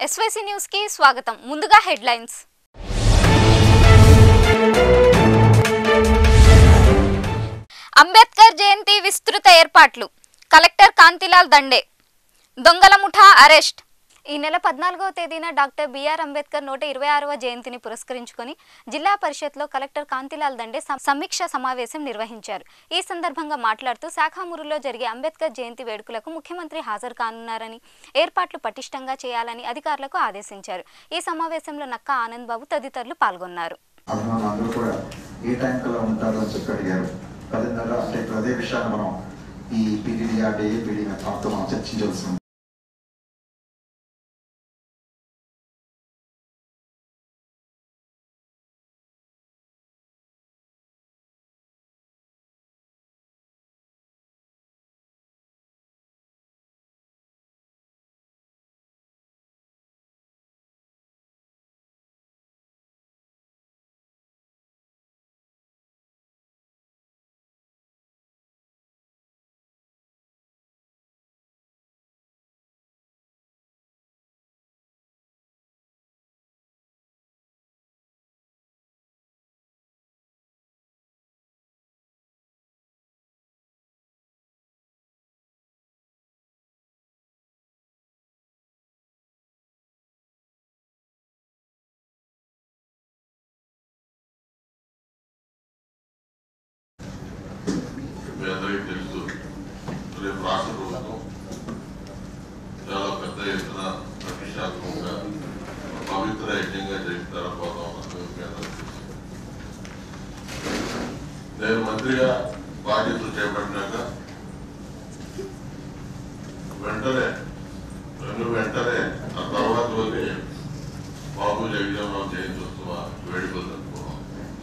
SYC news కి స్వాగతం ముందుగా హెడ్లైన్స్ అంబేద్కర్ జయంతి విస్తృత ఏర్పాట్లు కలెక్టర్ కాంతిలాల్ దండే దొంగల ముఠా అరెస్ట్ ఈ నెల పద్నాలుగవ తేదీన డాక్టర్ బిఆర్ అంబేద్కర్ నూట ఇరవై ఆరవ జయంతిని పురస్కరించుకొని జిల్లా పరిషత్లో కలెక్టర్ కాంతిలాల్ దండే సం- సమీక్ష సమావేశం నిర్వహించారు ఈ సందర్భంగా మాట్లాడుతూ శాఖామూరులో జరిగే అంబేద్కర్ జయంతి వేడుకలకు ముఖ్యమంత్రి హాజరు కానున్నారని ఏర్పాట్లు పటిష్టంగా చేయాలని అధికారులకు ఆదేశించారు ఈ సమావేశంలో నక్కా ఆనంద్ బాబు తదితరులు పాల్గొన్నారు అభిమానులు అందరూ కూడా ఏ టైం కల్లా ఉంటారు అని చెప్పి అడిగారు పదిన్నర అంటే ఇప్పుడు అదే విషయాన్ని మనం ఈ పీటీడీ ఆర్డీ పీడీ తో మనం చర్చించాల్సి ఉంది మీ అందరికీ తెలుసు రేపు రాష్ట్ర ప్రభుత్వం చాలా పెద్ద ఎత్తున ప్రతిష్టాత్మకంగా పవిత్ర యజ్ఞంగా జరుగుతారపోతా ఉన్నది మీ అందరికీ తెలుసు నేను మంత్రిగా బాధ్యతలు చేపట్టినాక వెంటనే రెండు వెంటనే ఆ తర్వాత వెళ్ళి బాబు జగజీవనరావు జయంతి ఉత్సవ వేడుకలు జరుపుకున్నాం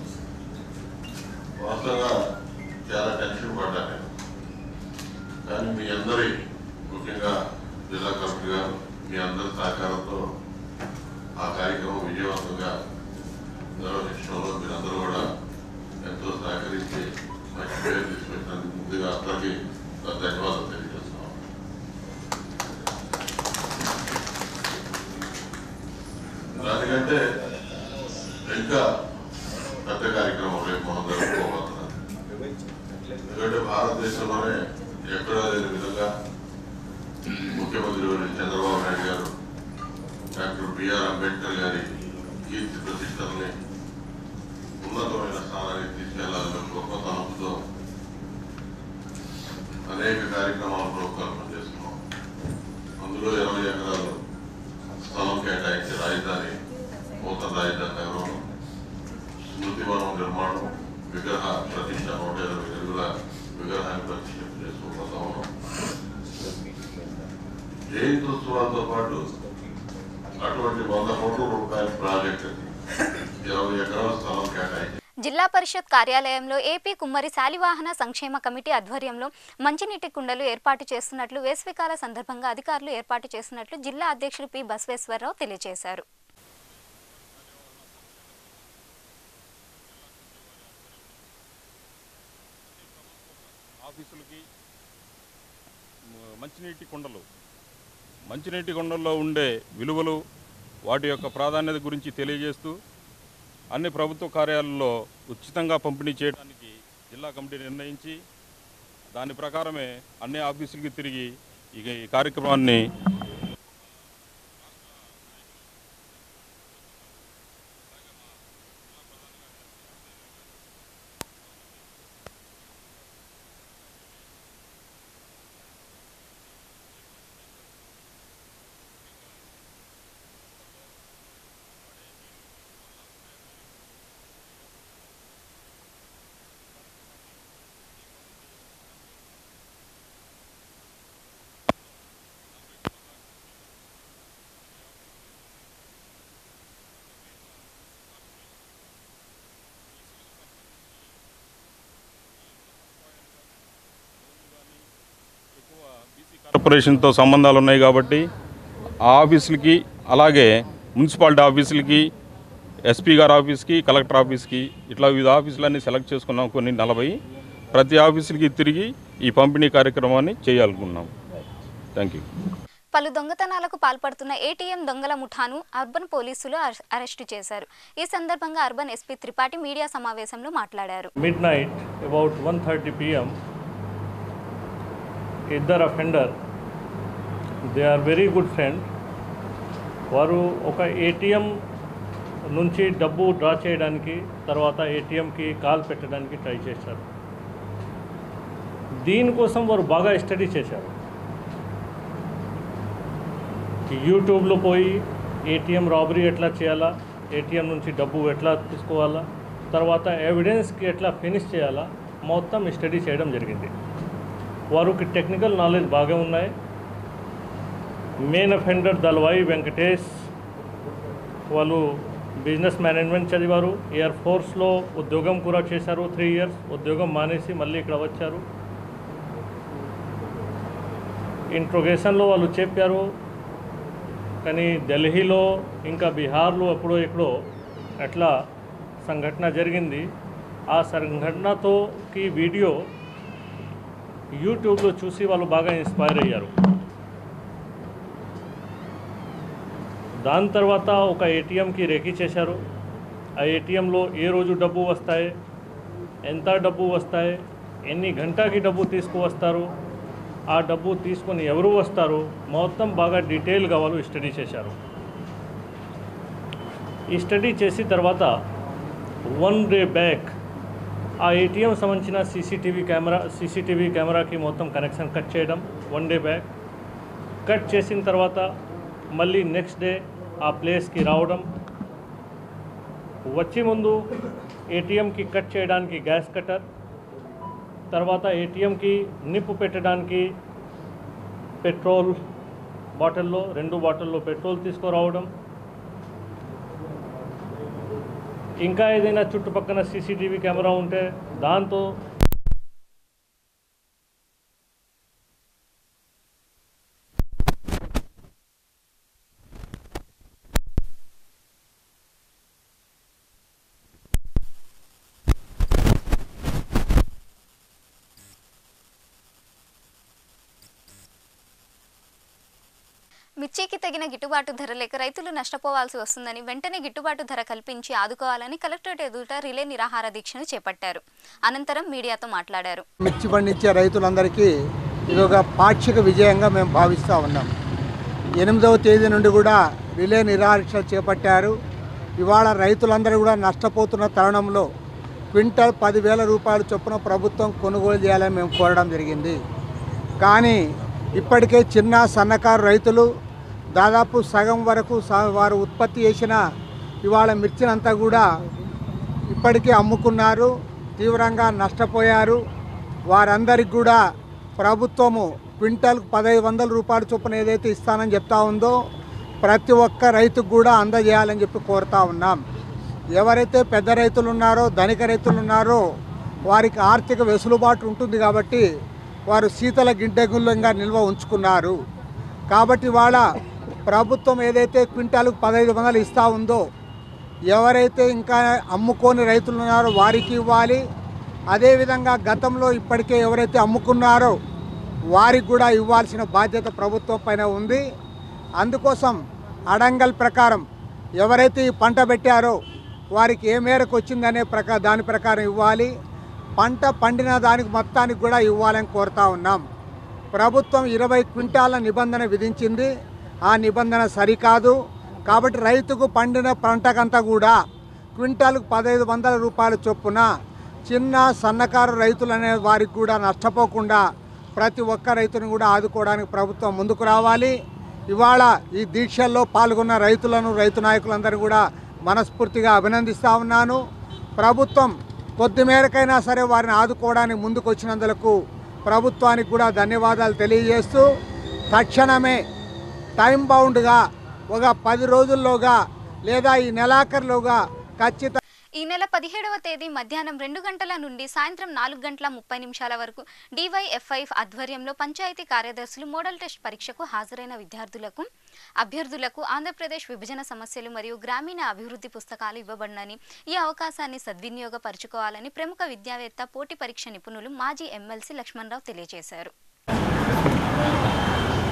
వాస్తవంగా చాలా టెన్షన్ పడ్డా నేను కానీ మీ అందరి ముఖ్యంగా జిల్లా కలెక్టర్ గారు మీ అందరి సహకారంతో ఆ కార్యక్రమం విజయవంతంగా నిర్వహించడంలో మీరందరూ కూడా ఎంతో సహకరించి మంచి పేరు తీసుకొచ్చినందుకు ముందుగా అందరికీ నా ధన్యవాదాలు తెలియజేస్తున్నాం దానికంటే ఇంకా పెద్ద కార్యక్రమం రేపు మనం జరుపుకోబోతున్నాం ఎందుకంటే భారతదేశంలోనే ఎక్కడా లేని విధంగా ముఖ్యమంత్రి వర్యులు చంద్రబాబు నాయుడు గారు డాక్టర్ బిఆర్ అంబేద్కర్ గారి కీర్తి ప్రతిష్టల్ని ఉన్నతమైన స్థానానికి తీసుకెళ్లాలని గొప్ప తలంపుతో అనేక కార్యక్రమాలు రూపకల్పన చేస్తున్నాం అందులో ఇరవై ఎకరాలు స్థలం కేటాయించి రాజధాని నూతన రాజధాని నగరం స్మృతివనం నిర్మాణం విగ్రహ ప్రతిష్ట నూట ఇరవై అడుగుల విగ్రహాన్ని ప్రతిష్ట చేసుకోబోతా ఉన్నాం జయంతోత్సవాలతో పాటు అటువంటి వంద కోట్ల రూపాయల ప్రాజెక్టు ఇరవై ఎకరాల స్థలం కేటాయించి జిల్లా పరిషత్ కార్యాలయంలో ఏపీ కుమ్మరి శాలివాహన సంక్షేమ కమిటీ ఆధ్వర్యంలో మంచినీటి కుండలు ఏర్పాటు చేస్తున్నట్లు వేసవికాల సందర్భంగా అధికారులు ఏర్పాటు చేస్తున్నట్లు జిల్లా అధ్యక్షుడు పి బసవేశ్వరరావు తెలియజేశారు ఆఫీసులకి మ- మంచినీటి కుండలు మంచినీటి కుండల్లో ఉండే విలువలు వాటి యొక్క ప్రాధాన్యత గురించి తెలియజేస్తూ అన్ని ప్రభుత్వ కార్యాలయాల్లో ఉచితంగా పంపిణీ చేయడానికి జిల్లా కమిటీ నిర్ణయించి దాని ప్రకారమే అన్ని ఆఫీసులకి తిరిగి ఇక ఈ కార్యక్రమాన్ని కార్పొరేషన్తో సంబంధాలు ఉన్నాయి కాబట్టి ఆ ఆఫీసులకి అలాగే మున్సిపాలిటీ ఆఫీసులకి ఎస్పీ గారి ఆఫీస్కి కలెక్టర్ ఆఫీస్కి ఇట్లా వివిధ ఆఫీసులన్నీ సెలెక్ట్ చేసుకున్నాం కొన్ని నలభై ప్రతి ఆఫీసులకి తిరిగి ఈ పంపిణీ కార్యక్రమాన్ని చేయాలనుకున్నాం థ్యాంక్ యూ పలు దొంగతనాలకు పాల్పడుతున్న ఏటీఎం దొంగల ముఠాను అర్బన్ పోలీసులు అరె- అరెస్టు చేశారు ఈ సందర్భంగా అర్బన్ ఎస్పీ త్రిపాఠి మీడియా సమావేశంలో మాట్లాడారు midnight about 1:30 pm ఇద్దరు offender they are very good friend వారు ఒక ఏటీఎం నుంచి డబ్బు డ్రా చేయడానికి తర్వాత ఏటీఎంకి కాల్ పెట్టడానికి ట్రై చేశారు దీనికోసం వారు బాగా స్టడీ చేశారు యూట్యూబ్లో పోయి ఏటీఎం రాబరీ ఎట్లా చేయాలా ఏటీఎం నుంచి డబ్బు ఎట్లా తీసుకోవాలా తర్వాత ఎవిడెన్స్కి ఎట్లా ఫినిష్ చేయాలా మొత్తం స్టడీ చేయడం జరిగింది వారికి టెక్నికల్ నాలెడ్జ్ బాగా ఉన్నాయి మెయిన్ అఫెండర్ దల్వాయి వెంకటేష్ వాళ్ళు బిజినెస్ మేనేజ్మెంట్ చదివారు ఎయిర్ ఫోర్స్లో ఉద్యోగం కూడా చేశారు త్రీ ఇయర్స్ ఉద్యోగం మానేసి మళ్ళీ ఇక్కడ వచ్చారు ఇంట్రోగేషన్లో వాళ్ళు చెప్పారు కానీ ఢిల్లీలో ఇంకా బీహార్లో ఎప్పుడో ఎక్కడో అట్లా సంఘటన జరిగింది ఆ సంఘటనతోకి వీడియో యూట్యూబ్లో చూసి వాళ్ళు బాగా ఇన్స్పైర్ అయ్యారు దాని తర్వాత ఒక ఏటీఎంకి రేఖీ చేశారు ఆ ఏటీఎంలో ఏ రోజు డబ్బు వస్తాయి ఎంత డబ్బు వస్తాయి ఎన్ని గంటకి డబ్బు తీసుకువస్తారు ఆ డబ్బు తీసుకొని ఎవరు వస్తారు మొత్తం బాగా డీటెయిల్గా వాళ్ళు స్టడీ చేశారు ఈ స్టడీ చేసిన తర్వాత వన్ డే బ్యాక్ ఆ ఏటీఎం సంబంధించిన సీసీటీవీ కెమెరా సీసీటీవీ కెమెరాకి మొత్తం కనెక్షన్ కట్ చేయడం వన్ డే బ్యాక్ కట్ చేసిన తర్వాత మళ్ళీ నెక్స్ట్ డే ఆ ప్లేస్కి రావడం వచ్చే ముందు ఏటీఎంకి కట్ చేయడానికి గ్యాస్ కటర్ తర్వాత ఏటీఎంకి నిప్పు పెట్టడానికి పెట్రోల్ బాటిల్లో రెండు బాటిల్లో పెట్రోల్ తీసుకురావడం ఇంకా ఏదైనా చుట్టుపక్కల సీసీటీవీ కెమెరా ఉంటే దాంతో మిర్చికి తగిన గిట్టుబాటు ధర లేక రైతులు నష్టపోవాల్సి వస్తుందని వెంటనే గిట్టుబాటు ధర కల్పించి ఆదుకోవాలని కలెక్టరేట్ ఎదుట రిలే నిరాహార దీక్షను చేపట్టారు అనంతరం మీడియాతో మాట్లాడారు మిర్చి పండించే రైతులందరికీ ఇది ఒక పాక్షిక విజయంగా మేము భావిస్తూ ఉన్నాం ఎనిమిదవ తేదీ నుండి కూడా రిలే నిరాహార చేపట్టారు ఇవాళ రైతులందరూ కూడా నష్టపోతున్న తరుణంలో క్వింటల్ పదివేల రూపాయల చొప్పున ప్రభుత్వం కొనుగోలు చేయాలని మేము కోరడం జరిగింది కానీ ఇప్పటికే చిన్న సన్నకారు రైతులు దాదాపు సగం వరకు స- వారు ఉత్పత్తి చేసిన ఇవాళ మిర్చినంతా కూడా ఇప్పటికే అమ్ముకున్నారు తీవ్రంగా నష్టపోయారు వారందరికి కూడా ప్రభుత్వము క్వింటల్కు పదహైదు వందల రూపాయల చొప్పున ఏదైతే ఇస్తానని చెప్తా ఉందో ప్రతి ఒక్క రైతుకు కూడా అందజేయాలని చెప్పి కోరుతా ఉన్నాం ఎవరైతే పెద్ద రైతులు ఉన్నారో ధనిక రైతులు ఉన్నారో వారికి ఆర్థిక వెసులుబాటు ఉంటుంది కాబట్టి వారు శీతల గిడ్డగుల్లంగా నిల్వ ఉంచుకున్నారు కాబట్టి వాళ్ళ ప్రభుత్వం ఏదైతే క్వింటాలకు పదహైదు వందలు ఇస్తూ ఉందో ఎవరైతే ఇంకా అమ్ముకోని రైతులు ఉన్నారో వారికి ఇవ్వాలి అదేవిధంగా గతంలో ఇప్పటికే ఎవరైతే అమ్ముకున్నారో వారికి కూడా ఇవ్వాల్సిన బాధ్యత ప్రభుత్వం పైన ఉంది అందుకోసం అడంగల్ ప్రకారం ఎవరైతే ఈ పంట పెట్టారో వారికి ఏ మేరకు వచ్చిందనే ప్రకా దాని ప్రకారం ఇవ్వాలి పంట పండిన దానికి మొత్తానికి కూడా ఇవ్వాలని కోరుతా ఉన్నాం ప్రభుత్వం ఇరవై క్వింటాల నిబంధన విధించింది ఆ నిబంధన సరికాదు కాబట్టి రైతుకు పండిన పంటకంతా కూడా క్వింటాల్కు పదహైదు వందల రూపాయల చొప్పున చిన్న సన్నకారు రైతులు అనే వారికి కూడా నష్టపోకుండా ప్రతి ఒక్క రైతుని కూడా ఆదుకోవడానికి ప్రభుత్వం ముందుకు రావాలి ఇవాళ ఈ దీక్షల్లో పాల్గొన్న రైతులను రైతు నాయకులందరూ కూడా మనస్ఫూర్తిగా అభినందిస్తా ఉన్నాను ప్రభుత్వం కొద్ది మేరకైనా సరే వారిని ఆదుకోవడానికి ముందుకు వచ్చినందులకు ప్రభుత్వానికి కూడా ధన్యవాదాలు తెలియజేస్తూ తక్షణమే టైం బౌండ్గా ఒక పది రోజుల్లోగా లేదా ఈ నెలాఖరులోగా ఖచ్చితంగా ఈ నెల పదిహేడవ తేదీ మధ్యాహ్నం రెండు గంటల నుండి సాయంత్రం నాలుగు గంటల ముప్పై నిమిషాల వరకు డివైఎఫ్ఐ ఆధ్వర్యంలో పంచాయతీ కార్యదర్శులు మోడల్ టెస్ట్ పరీక్షకు హాజరైన విద్యార్థులకు అభ్యర్థులకు ఆంధ్రప్రదేశ్ విభజన సమస్యలు మరియు గ్రామీణ అభివృద్ధి పుస్తకాలు ఇవ్వబడినని ఈ అవకాశాన్ని సద్వినియోగపరచుకోవాలని ప్రముఖ విద్యావేత్త పోటీ పరీక్ష నిపుణులు మాజీ ఎమ్మెల్సీ లక్ష్మణరావు తెలియజేశారు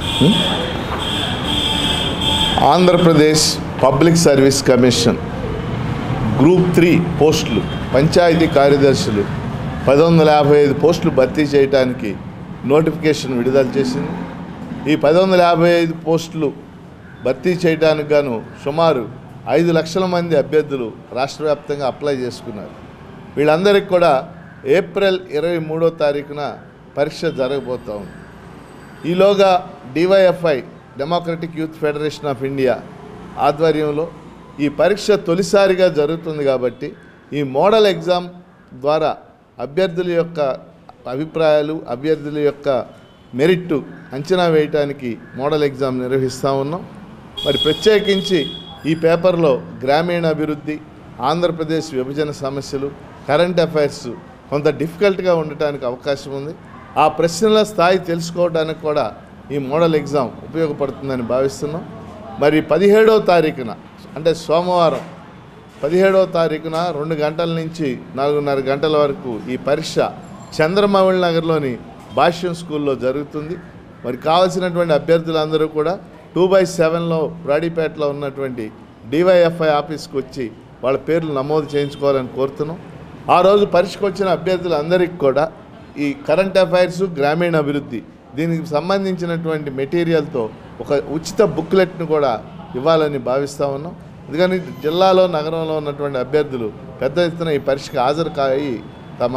Andhra Pradesh public service commission group three పోస్టులు పంచాయతీ కార్యదర్శులు పది వందల యాభై ఐదు పోస్టులు భర్తీ చేయడానికి నోటిఫికేషన్ విడుదల చేసింది ఈ పది వందల యాభై ఐదు పోస్టులు భర్తీ చేయడానికి గాను సుమారు ఐదు లక్షల మంది అభ్యర్థులు రాష్ట్ర వ్యాప్తంగా అప్లై చేసుకున్నారు వీళ్ళందరికీ కూడా ఏప్రిల్ ఇరవై మూడో తారీఖున పరీక్ష జరగబోతూ ఉంది ఈలోగా DYFI democratic youth federation of India ఆధ్వర్యంలో ఈ పరీక్ష తొలిసారిగా జరుగుతుంది కాబట్టి ఈ మోడల్ ఎగ్జామ్ ద్వారా అభ్యర్థుల యొక్క అభిప్రాయాలు అభ్యర్థుల యొక్క మెరిట్ అంచనా వేయటానికి మోడల్ ఎగ్జామ్ నిర్వహిస్తూ ఉన్నాం మరి ప్రత్యేకించి ఈ పేపర్లో గ్రామీణ అభివృద్ధి ఆంధ్రప్రదేశ్ విభజన సమస్యలు కరెంట్ అఫైర్స్ కొంత డిఫికల్ట్గా ఉండటానికి అవకాశం ఉంది ఆ ప్రశ్నల స్థాయి తెలుసుకోవడానికి కూడా ఈ మోడల్ ఎగ్జామ్ ఉపయోగపడుతుందని భావిస్తున్నాం మరి పదిహేడవ తారీఖున అంటే సోమవారం పదిహేడవ తారీఖున రెండు గంటల నుంచి నాలుగున్నర గంటల వరకు ఈ పరీక్ష చంద్రమౌళి నగర్లోని భాష్యం స్కూల్లో జరుగుతుంది మరి కావాల్సినటువంటి అభ్యర్థులందరూ కూడా టూ బై సెవెన్లో బ్రాడీపేటలో ఉన్నటువంటి డివైఎఫ్ఐ ఆఫీస్కి వచ్చి వాళ్ళ పేర్లు నమోదు చేయించుకోవాలని కోరుతున్నాం ఆ రోజు పరీక్షకు వచ్చిన అభ్యర్థులందరికీ కూడా ఈ కరెంట్ అఫైర్స్ గ్రామీణ అభివృద్ధి దీనికి సంబంధించినటువంటి మెటీరియల్తో ఒక ఉచిత బుక్లెట్ను కూడా ఇవ్వాలని భావిస్తూ ఉన్నాం అందుకని జిల్లాలో నగరంలో ఉన్నటువంటి అభ్యర్థులు పెద్ద ఎత్తున ఈ పరీక్షకు హాజరు కాయి తమ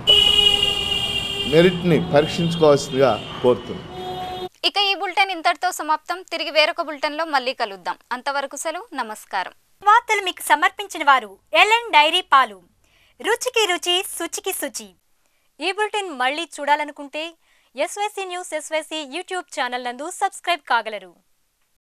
మెరిట్ని పరీక్షించుకోవాల్సిందిగా కోరుతున్నాం ఇక ఈ బులెటిన్ ఇంతటితో సమాప్తం తిరిగి వేరొక బులెటిన్లో మళ్ళీ కలుద్దాం అంతవరకు సెలవు నమస్కారం వార్తలు మీకు సమర్పించిన వారు ఎల్ఎన్ డైరీ పాలు రుచికి రుచి శుచికి శుచి ఈ బులెటిన్ మళ్ళీ చూడాలనుకుంటే SYC news SYC YouTube channel నందు సబ్స్క్రైబ్ కాగలరు